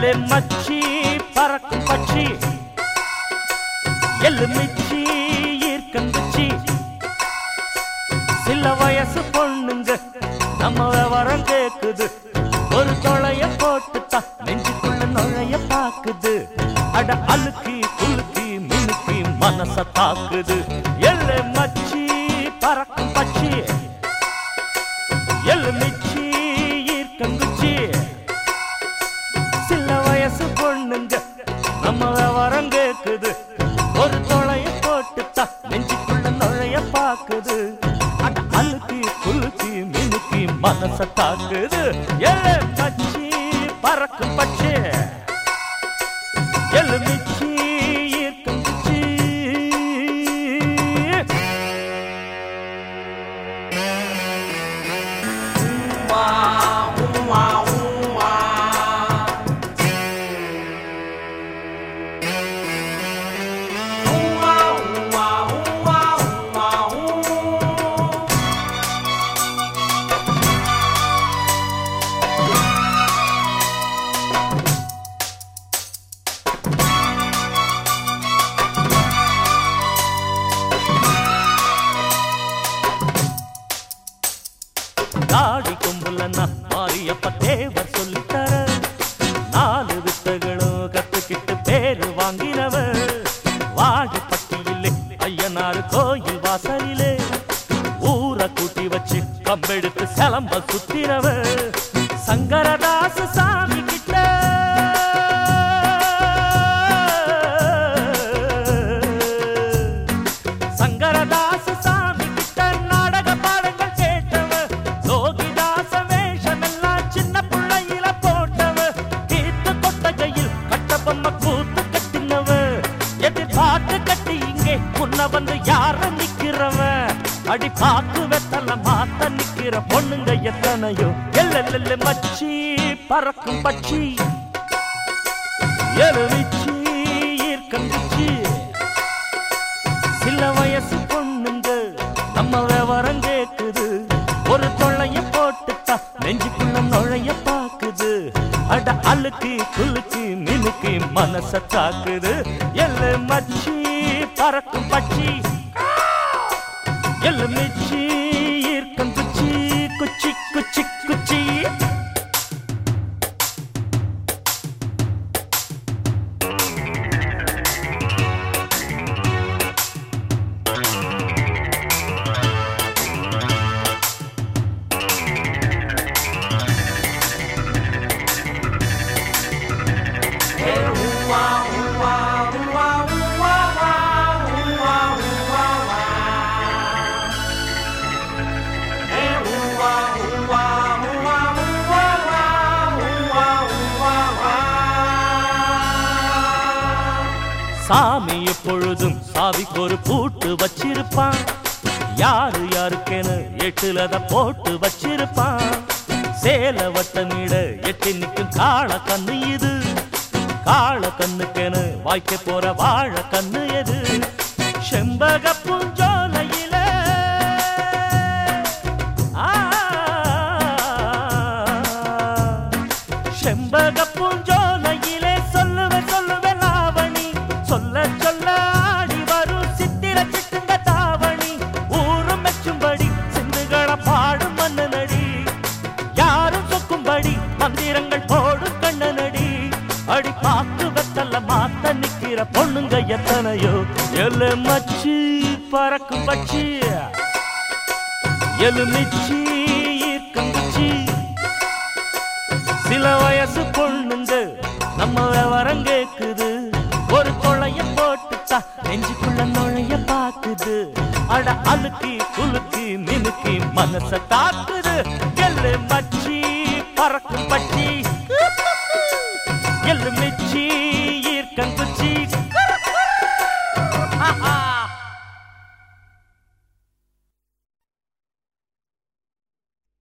எல்லு மச்சி பறக்கும் பச்சி எள்ளு மிச்சி ஈர்க்கந்துச்சி சில வயசு பொண்ணுங்க நம்ம விவரம் கேக்குது ஒரு தொலைய போட்டுட்டா நெஞ்சுக்குள்ள நுழைய பாக்குது அட அழுக்கி குலுக்கி மினுக்கி மனச தாக்குது எள்ளு மச்சி பறக்கும் பச்சி எள்ளு மிச்சி ஈர்க்கங்குச்சி சில வயசு பொண்ணுங்க நம்ம விவரம் கேக்குது ஒரு தொலைய போட்டுட்டா நெஞ்சுக்குள்ள நுழைய பாக்குது அட அழுக்கி குலுக்கி மினுக்கி மனச தாக்குது எள்ளு பச்சி பறக்கும் பச்சி எள்ளு மிச்சி ஈர்க்கும் குச்சி தாடி கொம்புலன்னா மாரியப்ப தேவர் சொல்லித்தர நாலு வித்தைகளும் கத்துக்கிட்டு பேரு வாங்கினவர் வாழப்பட்டியிலே ஐயனார் கோயில் வாசலிலே ஊரை கூட்டி வச்சு கம்பெடுத்து சிலம்ப சுத்தினவர் சங்கரதாச சாமி கிட்ட சங்கரதாச சாமி கிட்ட நாடக பாடங்கள் கேட்டவ லோகிதாச வேஷமெல்லாம் சின்ன பிள்ளையில போட்டவ கீத்து கொட்டகையில் கட்ட பொம்மை கூத்து கட்டினவ எதிர் பாட்டு கட்டி இங்கே முன்ன வந்து யார நிக்கிறவ அடி பாக்கு வெத்தல மாத்த நிக்கிற பொண்ணுங்க எத்தனையோ எல்ல மச்சி பறக்கும் பச்சி எலுமிச்சி ஈர்க்கம்பிச்சி சில வயசு பொண்ணுங்க நம்ம விவரம் கேக்குது ஒரு தொல்லைய போட்டுட்டா நெஞ்சுக்குள்ள நுழைய பாக்குது அட அழுக்கு குலுக்கு மினுக்கு மனச தாக்குது எல்லு மச்சி பறக்கும் பச்சி எல்லு மிச்சி ஈர்க்கம் குச்சி குச்சி குச்சி குச்சி சாமி எப்பொழுதும் சாவிக்கு ஒரு பூட்டு வச்சிருப்பான் யாரு யாருக்கென எட்டுலத போட்டு வச்சிருப்பான் சேல வட்டமிட எட்டி நிற்கும் காள கண்ணு இது காள கண்ணுக்கென வாய்க்க போற வாழ கண்ணு எது செம்பக பூஞ்சோலையில ஆ, செம்பக பூஞ்சோலையிலே சொல்லுவேன் சொல்லுவேன் லாவணி சொல்ல சொல்ல ஆடி வரும் சித்திர சிட்டுங்க தாவணி ஊரும் மெச்சும்படி சிந்துகளை பாடும் மன்னனடி யாரும் சொக்கும்படி மந்திரங்கள் போடும் கண்ணனடி அடி பாக்கு வெத்தல மாத்த நிக்கிற பொண்ணுங்க எத்தனையோ எல்லு மச்சி பறக்கும் பச்சி எலுமிச்சி ஈர்க்கங்குச்சி சில வய